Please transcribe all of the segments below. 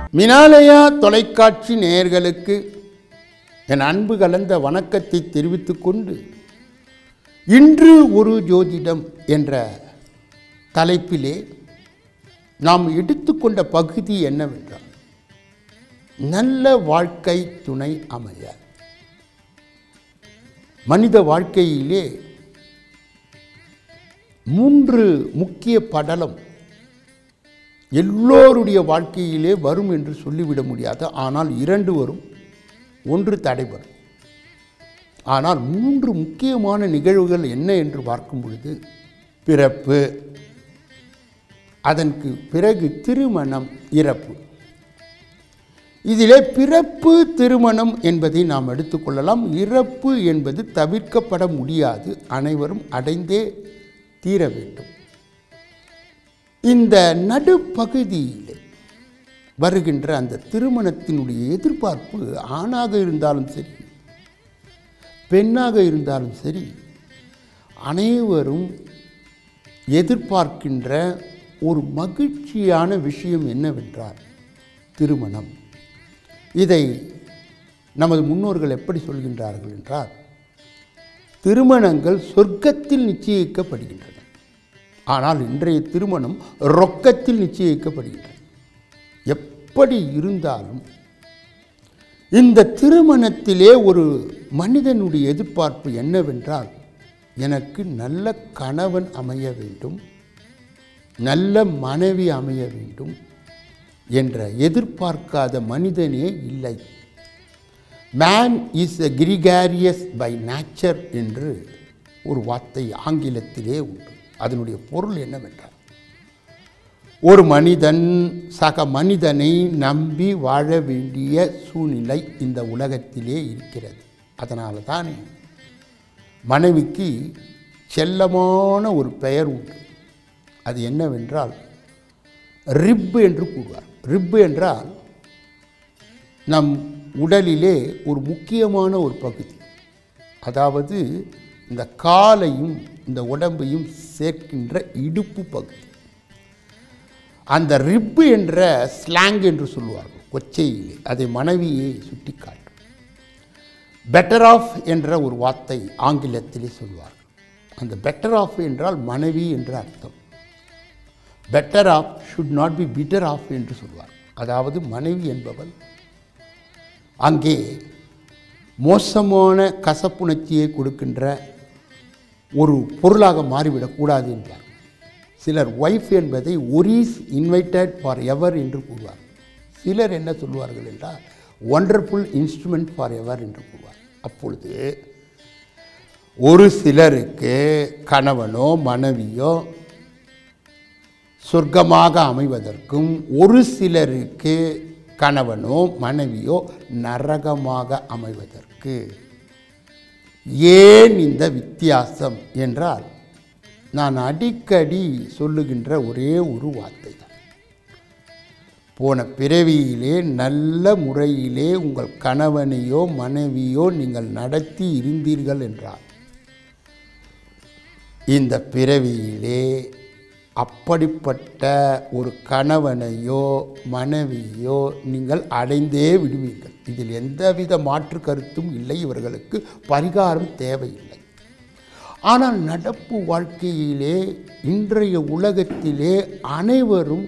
மினாலயா தொலைக்காட்சி நேயர்களுக்கு என் அன்பு கலந்த வணக்கத்தை தெரிவித்துக் கொண்டு இன்று ஒரு ஜோதிடம் என்ற தலைப்பிலே நாம் எடுத்துக்கொண்ட பகுதி என்னவென்றால் நல்ல வாழ்க்கை துணை அமைய மனித வாழ்க்கையிலே மூன்று முக்கிய படலம் எல்லோருடைய வாழ்க்கையிலே வரும் என்று சொல்லிவிட முடியாது ஆனால் இரண்டு வரும் ஒன்று தடைபடும் ஆனால் மூன்று முக்கியமான நிகழ்வுகள் என்ன என்று பார்க்கும் பொழுது பிறப்பு அதற்கு பிறகு திருமணம் இறப்பு இதிலே பிறப்பு திருமணம் என்பதை நாம் எடுத்துக்கொள்ளலாம் இறப்பு என்பது தவிர்க்கப்பட முடியாது அனைவரும் அடைந்தே தீர வேண்டும் இந்த நடுப்பகுதியிலே வருகின்ற அந்த திருமணத்தினுடைய எதிர்பார்ப்பு ஆணாக இருந்தாலும் சரி பெண்ணாக இருந்தாலும் சரி அனைவரும் எதிர்பார்க்கின்ற ஒரு மகிழ்ச்சியான விஷயம் என்னவென்றால் திருமணம் இதை நமது முன்னோர்கள் எப்படி சொல்கின்றார்கள் என்றால் திருமணங்கள் சொர்க்கத்தில் நிச்சயிக்கப்படுகின்றன ஆனால் இன்றைய திருமணம் ரொக்கத்தில் நிச்சயிக்கப்படுகின்றன எப்படி இருந்தாலும் இந்த திருமணத்திலே ஒரு மனிதனுடைய எதிர்பார்ப்பு என்னவென்றால் எனக்கு நல்ல கணவன் அமைய வேண்டும் நல்ல மனைவி அமைய வேண்டும் என்ற எதிர்பார்க்காத மனிதனே இல்லை man is a gregarious by nature என்று ஒரு வார்த்தை ஆங்கிலத்திலே உண்டு அதனுடைய பொருள் என்னவென்றால் ஒரு மனிதன் சக மனிதனை நம்பி வாழ வேண்டிய சூழ்நிலை இந்த உலகத்திலே இருக்கிறது அதனால தான் மனைவிக்கு செல்லமான ஒரு பெயர் உண்டு அது என்னவென்றால் ரிப்பு என்று கூறுவார் ரிப்பு என்றால் நம் உடலிலே ஒரு முக்கியமான ஒரு பகுதி அதாவது இந்த காலையும் இந்த உடம்பையும் சேர்க்கின்ற இடுப்பு பகுதி அந்த ரிப்பு என்ற ஸ்லாங் என்று சொல்லுவார்கள் கொச்சையிலே அதை மனைவியை சுட்டி காட்டும் பெட்டர் ஆஃப் என்ற ஒரு வார்த்தை ஆங்கிலத்திலே சொல்வார்கள் அந்த பெட்டர் ஆஃப் என்றால் மனைவி என்ற அர்த்தம் better off should not be bitter off என்று சொல்வார் அதாவது மனைவி என்பவள் அங்கே மோசமான கசப்புணர்ச்சியை கொடுக்கின்ற ஒரு பொருளாக மாறிவிடக்கூடாது என்றார் சிலர் ஒய்ஃப் என்பதை ஒரீஸ் இன்வைட்டட் ஃபார் எவர் என்று கூறுவார் சிலர் என்ன சொல்வார்கள் என்றால் ஒண்டர்ஃபுல் இன்ஸ்ட்ருமெண்ட் ஃபார் எவர் என்று கூறுவார் அப்பொழுது ஒரு சிலருக்கு கணவனோ மனைவியோ சொர்க்கமாக அமைவதற்கும் ஒரு சிலருக்கு கணவனோ மனைவியோ நரகமாக அமைவதற்கு ஏன் இந்த வித்தியாசம் என்றால் நான் அடிக்கடி சொல்லுகின்ற ஒரே ஒரு வார்த்தை தான் போன பிறவியிலே நல்ல முறையிலே உங்கள் கணவனையோ மனைவியோ நீங்கள் நடத்தி இருந்தீர்கள் என்றால் இந்த பிறவியிலே அப்படிப்பட்ட ஒரு கணவனையோ மனைவியோ நீங்கள் அடைந்தே விடுவீர்கள் இதில் எந்தவித மாற்று கருத்தும் இல்லை இவர்களுக்கு பரிகாரம் தேவையில்லை ஆனால் நடப்பு வாழ்க்கையிலே இன்றைய உலகத்திலே அனைவரும்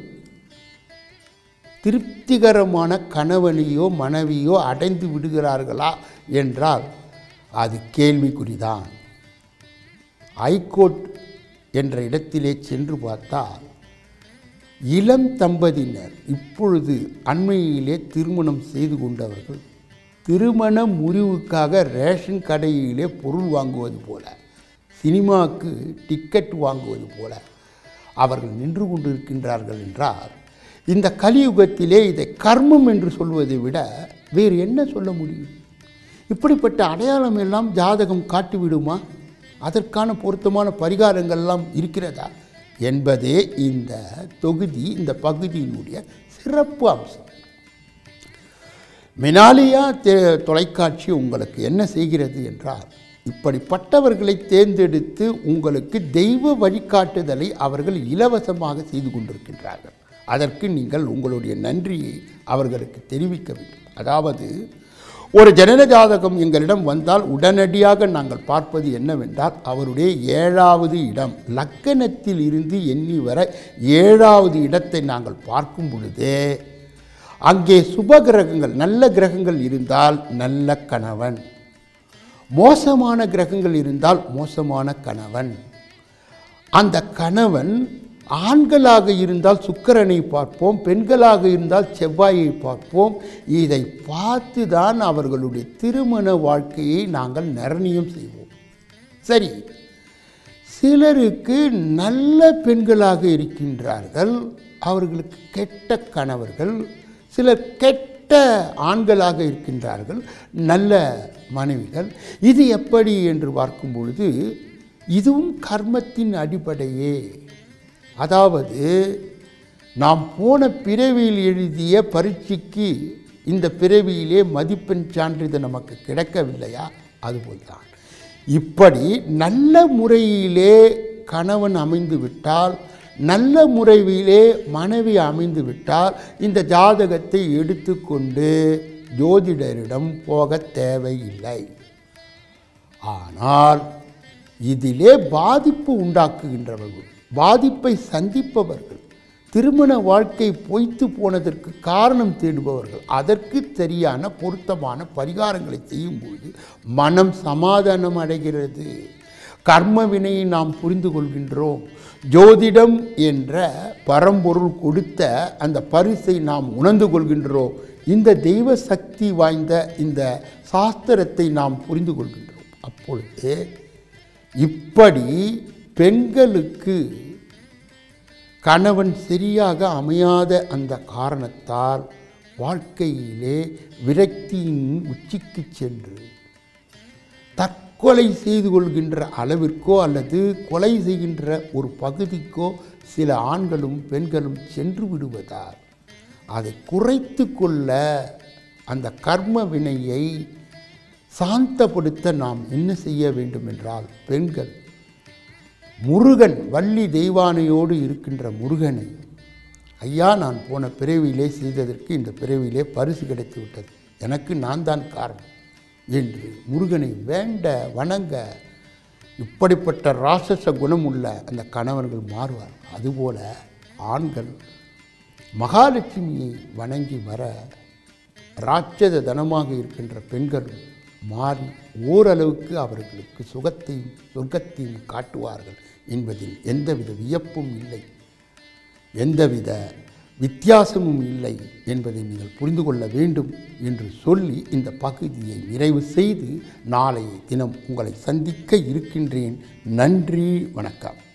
திருப்திகரமான கணவனையோ மனைவியோ அடைந்து விடுகிறார்களா என்றால் அது கேள்விக்குறிதான் ஹைகோர்ட் என்ற இடத்திலே சென்று பார்த்தால் இளம் தம்பதியினர் இப்பொழுது அண்மையிலே திருமணம் செய்து கொண்டவர்கள் திருமண முறிவுக்காக ரேஷன் கடையிலே பொருள் வாங்குவது போல சினிமாவுக்கு டிக்கெட் வாங்குவது போல அவர்கள் நின்று கொண்டிருக்கின்றார்கள் என்றால் இந்த கலியுகத்திலே இதை கர்மம் என்று சொல்வதை விட வேறு என்ன சொல்ல முடியும் இப்படிப்பட்ட அடையாளம் எல்லாம் ஜாதகம் காட்டிவிடுமா அதற்கான பொருத்தமான பரிகாரங்கள்லாம் இருக்கிறதா என்பதே இந்த தொகுதி இந்த பகுதியினுடைய சிறப்பு அம்சம் மினாலியா தே தொலைக்காட்சி உங்களுக்கு என்ன செய்கிறது என்றால் இப்படிப்பட்டவர்களை தேர்ந்தெடுத்து உங்களுக்கு தெய்வ வழிகாட்டுதலை அவர்கள் இலவசமாக செய்து கொண்டிருக்கின்றார்கள் அதற்கு நீங்கள் உங்களுடைய நன்றியை அவர்களுக்கு தெரிவிக்க வேண்டும் அதாவது ஒரு ஜனன ஜாதகம் எங்களிடம் வந்தால் உடனடியாக நாங்கள் பார்ப்பது என்னவென்றால் அவருடைய ஏழாவது இடம் லக்கணத்தில் இருந்து எண்ணி வர ஏழாவது இடத்தை நாங்கள் பார்க்கும் பொழுது அங்கே சுப கிரகங்கள் நல்ல கிரகங்கள் இருந்தால் நல்ல கணவன் மோசமான கிரகங்கள் இருந்தால் மோசமான கணவன் அந்த கணவன் ஆண்களாக இருந்தால் சுக்கிரனை பார்ப்போம் பெண்களாக இருந்தால் செவ்வாயை பார்ப்போம் இதை பார்த்து தான் அவர்களுடைய திருமண வாழ்க்கையை நாங்கள் நிர்ணயம் செய்வோம் சரி சிலருக்கு நல்ல பெண்களாக இருக்கின்றார்கள் அவர்களுக்கு கெட்ட கணவர்கள் சிலர் கெட்ட ஆண்களாக இருக்கின்றார்கள் நல்ல மனைவிகள் இது எப்படி என்று பார்க்கும் பொழுது இதுவும் கர்மத்தின் அடிப்படையே அதாவது நாம் போன பிறவியில் எழுதிய பரீட்சைக்கு இந்த பிறவியிலே மதிப்பெண் சான்றிதழ் நமக்கு கிடைக்கவில்லையா அதுபோல்தான் இப்படி நல்ல முறையிலே கணவன் அமைந்து விட்டால் நல்ல முறையிலே மனைவி அமைந்து விட்டால் இந்த ஜாதகத்தை எடுத்துக்கொண்டு ஜோதிடரிடம் போக தேவையில்லை ஆனால் இதிலே பாதிப்பு உண்டாக்குகின்றவர்கள் பாதிப்பை சந்திப்பவர்கள் திருமண வாழ்க்கை பொய்த்து போனதற்கு காரணம் தேடுபவர்கள் அதற்கு சரியான பொருத்தமான பரிகாரங்களை செய்யும்போது மனம் சமாதானம் அடைகிறது கர்ம வினையை நாம் புரிந்து கொள்கின்றோம் ஜோதிடம் என்ற பரம்பொருள் கொடுத்த அந்த பரிசை நாம் உணர்ந்து கொள்கின்றோம் இந்த தெய்வ சக்தி வாய்ந்த இந்த சாஸ்திரத்தை நாம் புரிந்து கொள்கின்றோம் அப்பொழுது இப்படி பெண்களுக்கு கணவன் சரியாக அமையாத அந்த காரணத்தால் வாழ்க்கையிலே விரக்தியின் உச்சிக்கு சென்று தற்கொலை செய்து கொள்கின்ற அளவிற்கோ அல்லது கொலை செய்கின்ற ஒரு பகுதிக்கோ சில ஆண்களும் பெண்களும் சென்று விடுவதால் அதை குறைத்து கொள்ள அந்த கர்ம வினையை சாந்தப்படுத்த நாம் என்ன செய்ய வேண்டும் என்றால் பெண்கள் முருகன் வள்ளி தெய்வானையோடு இருக்கின்ற முருகனை ஐயா நான் போன பிறவியிலே செய்ததற்கு இந்த பிறவியிலே பரிசு கிடைத்து விட்டது எனக்கு நான் தான் காரணம் என்று முருகனை வேண்ட வணங்க இப்படிப்பட்ட ராட்சச குணம் உள்ள அந்த கணவர்கள் மாறுவார் அதுபோல ஆண்கள் மகாலட்சுமியை வணங்கி வர ராட்சத தனமாக இருக்கின்ற பெண்களும் மாறி ஓரளவுக்கு அவர்களுக்கு சுகத்தையும் சொர்க்கத்தையும் காட்டுவார்கள் என்பதில் எந்தவித வியப்பும் இல்லை எந்தவித வித்தியாசமும் இல்லை என்பதை நீங்கள் புரிந்து கொள்ள வேண்டும் என்று சொல்லி இந்த பகுதியை நிறைவு செய்து நாளைய தினம் உங்களை சந்திக்க இருக்கின்றேன் நன்றி வணக்கம்